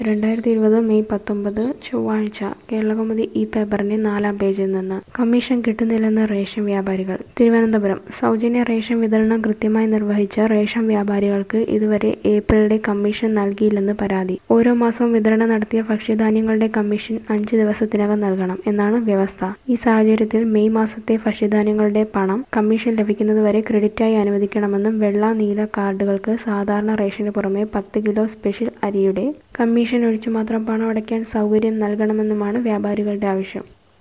രണ്ടായിരത്തി ഇരുപത് മെയ് പത്തൊമ്പത് ചൊവ്വാഴ്ച കേരളകൗമുദി ഈ പേപ്പറിന്റെ നാലാം പേജിൽ നിന്ന് കമ്മീഷൻ കിട്ടുന്നില്ലെന്ന് റേഷൻ വ്യാപാരികൾ തിരുവനന്തപുരം സൗജന്യ റേഷൻ വിതരണം കൃത്യമായി നിർവഹിച്ച റേഷൻ വ്യാപാരികൾക്ക് ഇതുവരെ ഏപ്രിലിലെ കമ്മീഷൻ നൽകിയില്ലെന്ന് പരാതി ഓരോ മാസവും വിതരണം നടത്തിയ ഭക്ഷ്യധാന്യങ്ങളുടെ കമ്മീഷൻ അഞ്ച് ദിവസത്തിനകം നൽകണം എന്നാണ് വ്യവസ്ഥ ഈ സാഹചര്യത്തിൽ മെയ് മാസത്തെ ഭക്ഷ്യധാന്യങ്ങളുടെ പണം കമ്മീഷൻ ലഭിക്കുന്നതുവരെ ക്രെഡിറ്റായി അനുവദിക്കണമെന്നും വെള്ള നീല കാർഡുകൾക്ക് സാധാരണ റേഷന് പുറമെ പത്ത് കിലോ സ്പെഷ്യൽ അരിയുടെ കമ്മീഷൻ ഒഴിച്ചു മാത്രം പണം അടയ്ക്കാൻ സൗകര്യം നൽകണമെന്നുമാണ് വ്യാപാരികളുടെ ആവശ്യം